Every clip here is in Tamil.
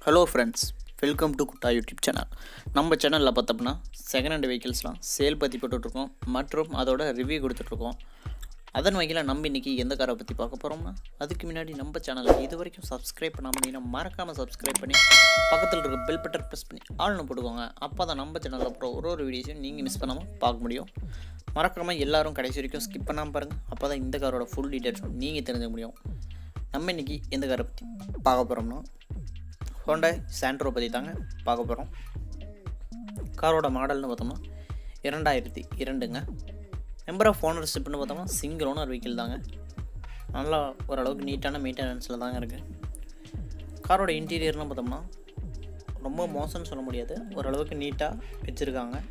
ஹலோ ஃப்ரெண்ட்ஸ் வெல்கம் டு குட்டா யூடியூப் சேனல் நம்ம சேனலில் பார்த்தோம்னா செகண்ட் ஹேண்ட் வெஹிக்கிள்ஸ்லாம் சேல் பற்றி போட்டுட்ருக்கோம் மற்றும் அதோட ரிவ்யூ கொடுத்துட்ருக்கோம் அதன் வகையில் நம்ம இன்றைக்கி எந்த காரை பற்றி பார்க்க போகிறோம்னா அதுக்கு முன்னாடி நம்ம சேனலை இது வரைக்கும் சப்ஸ்கிரைப் பண்ணாமல் மறக்காமல் சப்ஸ்கிரைப் பண்ணி பக்கத்தில் இருக்க பெல் பட்டன் ப்ரெஸ் பண்ணி ஆள்னு போட்டுக்கோங்க அப்போ தான் நம்ம சேனலில் அப்புறம் ஒரு ஒரு வீடியோஸையும் நீங்கள் மிஸ் பண்ணாமல் பார்க்க முடியும் மறக்காமல் எல்லாரும் கடைசி வரைக்கும் ஸ்கிப் பண்ணாமல் பாருங்கள் அப்போ தான் இந்த காரோட ஃபுல் டீட்டெயில்ஸும் நீங்கள் தெரிஞ்சுக்க முடியும் நம்ம இன்றைக்கி எந்த காரை பற்றி பார்க்க போகிறோம்னா ஹோண்டா சாண்ட்ரோ பற்றி தாங்க பார்க்க போகிறோம் காரோட மாடல்னு பார்த்தோம்னா இரண்டாயிரத்தி இரண்டுங்க நம்பர் ஆஃப் ஓனர்ஷிப்னு பார்த்தோம்னா சிங்கிள் ஓனர் வெஹிக்கிள் தாங்க நல்லா ஓரளவுக்கு நீட்டான மெயின்டெனன்ஸில் தாங்க இருக்குது காரோட இன்டீரியர்னு பார்த்தோம்னா ரொம்ப மோசம்னு சொல்ல முடியாது ஓரளவுக்கு நீட்டாக வச்சுருக்காங்க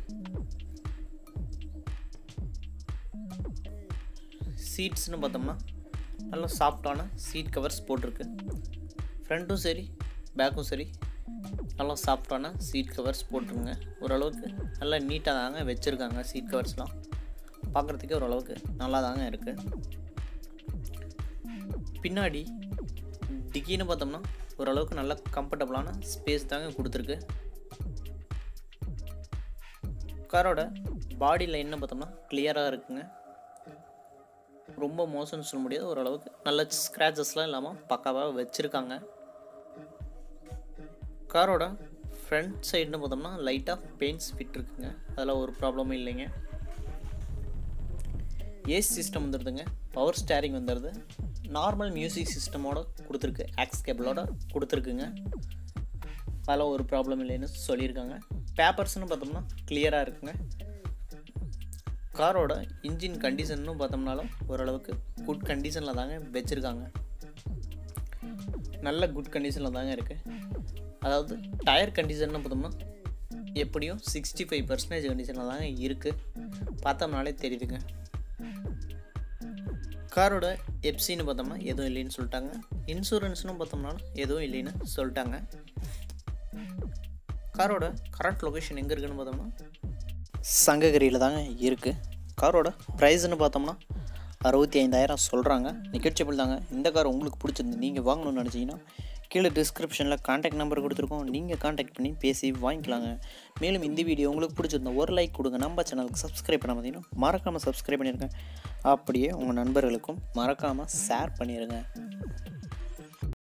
சீட்ஸ்னு பார்த்தோம்னா நல்ல சாஃப்டான சீட் கவர்ஸ் போட்டிருக்கு ஃப்ரண்ட்டும் சரி பேக்கும் சரி நல்லா சாஃப்டான சீட் கவர்ஸ் போட்டுருங்க ஓரளவுக்கு நல்லா நீட்டாக தாங்க வச்சுருக்காங்க சீட் கவர்ஸ்லாம் பார்க்குறதுக்கே ஓரளவுக்கு நல்லா தாங்க இருக்குது பின்னாடி டிக்கின்னு பார்த்தோம்னா ஓரளவுக்கு நல்ல கம்ஃபர்டபுளான ஸ்பேஸ் தாங்க கொடுத்துருக்கு காரோட பாடி லைன்னு பார்த்தோம்னா கிளியராக இருக்குங்க ரொம்ப மோசம்னு சொல்ல முடியாது ஓரளவுக்கு நல்ல ஸ்க்ராச்சஸ்லாம் இல்லாமல் பக்காவாக வச்சுருக்காங்க காரோட ஃப்ரண்ட் சைடுன்னு பார்த்தோம்னா லைட்டாக பெயிண்ட்ஸ் ஃபிட் இருக்குங்க அதில் ஒரு ப்ராப்ளமும் இல்லைங்க ஏசி சிஸ்டம் வந்துடுதுங்க பவர் ஸ்டேரிங் வந்துடுது நார்மல் மியூசிக் சிஸ்டமோட கொடுத்துருக்கு ஆக்ஸ் கேபிளோட கொடுத்துருக்குங்க அதில் ஒரு ப்ராப்ளம் இல்லைன்னு சொல்லியிருக்காங்க பேப்பர்ஸ்னு பார்த்தோம்னா கிளியராக இருக்குங்க காரோட இன்ஜின் கண்டிஷன்னு பார்த்தோம்னாலும் ஓரளவுக்கு குட் கண்டிஷனில் தாங்க வச்சுருக்காங்க நல்ல குட் கண்டிஷனில் தாங்க இருக்குது அதாவது டயர் கண்டிஷன்னு பார்த்தோம்னா எப்படியும் சிக்ஸ்டி ஃபைவ் பர்சன்டேஜ் கண்டிஷனில் தாங்க இருக்குது பார்த்தோம்னாலே தெரியுதுங்க காரோட எப்சின்னு பார்த்தோம்னா எதுவும் இல்லைன்னு சொல்லிட்டாங்க இன்சூரன்ஸ்னு பார்த்தோம்னாலும் எதுவும் இல்லைன்னு சொல்லிட்டாங்க காரோட கரண்ட் லொக்கேஷன் எங்கே இருக்குன்னு பார்த்தோம்னா சங்ககிரியில் தாங்க இருக்குது காரோட ப்ரைஸ்னு பார்த்தோம்னா அறுபத்தி ஐந்தாயிரம் சொல்கிறாங்க நிகழ்ச்சியபிள் தாங்க இந்த கார் உங்களுக்கு பிடிச்சிருந்து நீங்கள் வாங்கணும்னு நினச்சிங்கன்னா கீழே டிஸ்கிரிப்ஷனில் காண்டாக்ட் நம்பர் கொடுத்துருக்கோம் நீங்கள் காண்டாக்ட் பண்ணி பேசி வாங்கிக்கலாங்க மேலும் இந்த வீடியோ உங்களுக்கு பிடிச்சிருந்தா ஒரு லைக் கொடுங்க நம்ம சேனலுக்கு சப்ஸ்கிரைப் பண்ண பார்த்தீங்கன்னா மறக்காமல் சப்ஸ்கிரைப் பண்ணிடுங்க அப்படியே உங்கள் நண்பர்களுக்கும் மறக்காமல் ஷேர் பண்ணிடுங்க